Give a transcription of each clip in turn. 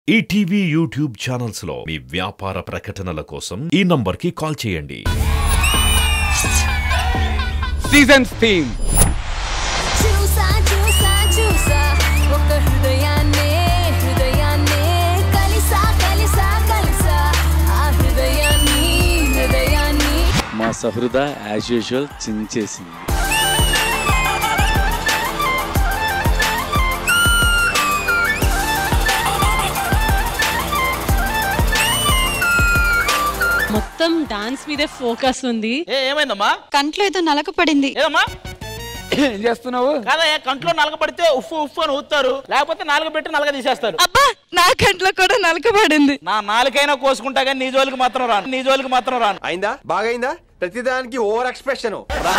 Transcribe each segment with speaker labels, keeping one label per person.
Speaker 1: ETV YouTube channels లో మీ వ్యాపార ప్రకటనల కోసం ఈ నంబర్కి కాల్ చేయండి
Speaker 2: సీజన్స్ థీమ్
Speaker 3: చూసా చూసా చూసా ఒక హృదయాన్నే హృదయాన్నే కలిసా కలిసా కలిసా ఆ హృదయాన్ని హృదయాన్ని
Speaker 4: మా సహృద యాజ్ యూజువల్ చించేసింది
Speaker 5: మొత్తం డాన్స్ మీదే ఫోకస్ ఉంది
Speaker 6: ఏ ఏమైందమ్మా
Speaker 7: కంట్లో ఏదో నలక పడింది
Speaker 6: ఏదమ్మా
Speaker 2: ఏం చేస్తున్నావు
Speaker 6: కాదా కంట్లో నలగ పడితే ఉఫ్ఫు ఉఫ్ఫు అని ఊతారు లేకపోతే నాలుగ పెట్టి నలగ తీసేస్తారు
Speaker 7: అబ్బా నా కంట్లో కూడా నలక పడింది
Speaker 6: నా నాలుకైనా కోసుకుంటా కానీ నీ జోలికి మాత్రం రాను నీ జోలికి మాత్రం రాను
Speaker 8: అయిందా బాగైందా ప్రతిదానికి ఓవర్ ఎక్స్ప్రెషన్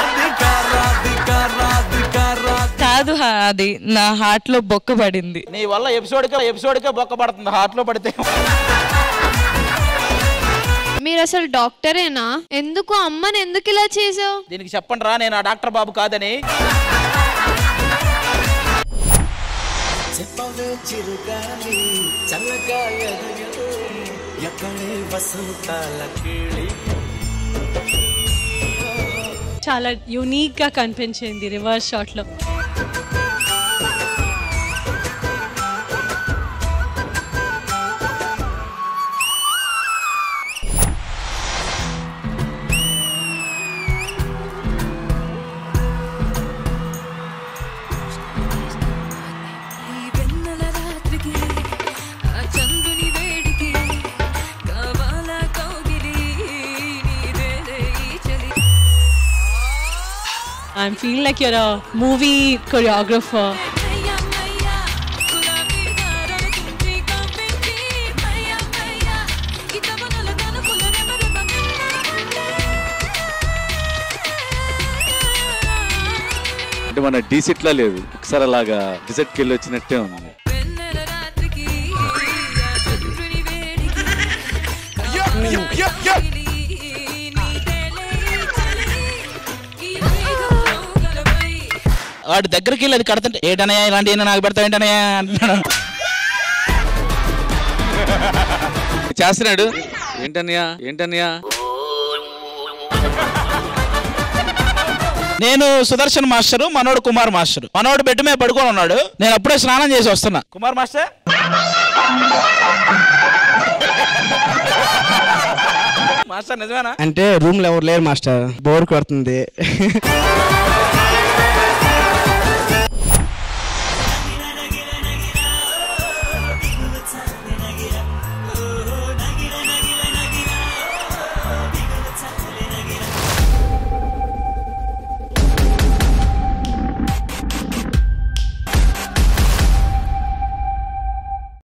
Speaker 7: కాదు హా, అది నా హార్ట్ లో బొక్క పడింది
Speaker 6: నీ వల్ల ఎపిసోడ్కే ఎపిసోడ్కే బొక్క పడుతుంది హార్ట్ లో పడితే
Speaker 9: మీరు అసలు డాక్టరేనా ఎందుకు అమ్మని ఎందుకు ఇలా చేసావు
Speaker 6: దీనికి చెప్పండి రా నేను ఆ డాక్టర్ బాబు కాదని
Speaker 5: చాలా యూనిక్ గా కనిపించింది రివర్స్ షాట్ లో
Speaker 3: ఈ వెన్నెల రాత్రికి ఆ చంద్రుని వేడికి కావాలా కౌగిలి నీదేలే ఈ చలి
Speaker 5: I feel like your movie choreographer
Speaker 3: మయ్యా మయ్యా గులాబీ దారాల తుంచి కంపించి మయ్యా మయ్యా ఇతమనల తనుకుల రెమరెమ
Speaker 4: అంటే మన డీసెట్ లా లేదు ఒకసారి అలాగా డిసెట్కి వెళ్ళి వచ్చినట్టే ఉంది
Speaker 3: వెన్నెల రాత్రికి ఆ చంద్రుని వేడికి కౌగిలి నీదేలే ఈ చలి ఈ వేగంలో గలవై
Speaker 6: వాడి దగ్గరికి వెళ్ళి అది కడుతుంటే ఏంటనయ్యా ఇలాంటి నాకు పెడతావు ఏంటనయ్యా అంటున్నాడు
Speaker 4: చేస్తున్నాడు ఏంటన్నయ్యా ఏంటన్నయ్యా
Speaker 6: నేను సుదర్శన్ మాస్టర్ మనోడు కుమార్ మాస్టర్ మనోడు బెడ్ మీద పడుకొని ఉన్నాడు నేను అప్పుడే స్నానం చేసి వస్తున్నా కుమార్ మాస్టర్ మాస్టర్ నిజమేనా
Speaker 10: అంటే రూమ్ లో ఎవరు లేరు మాస్టర్ బోర్ కొడుతుంది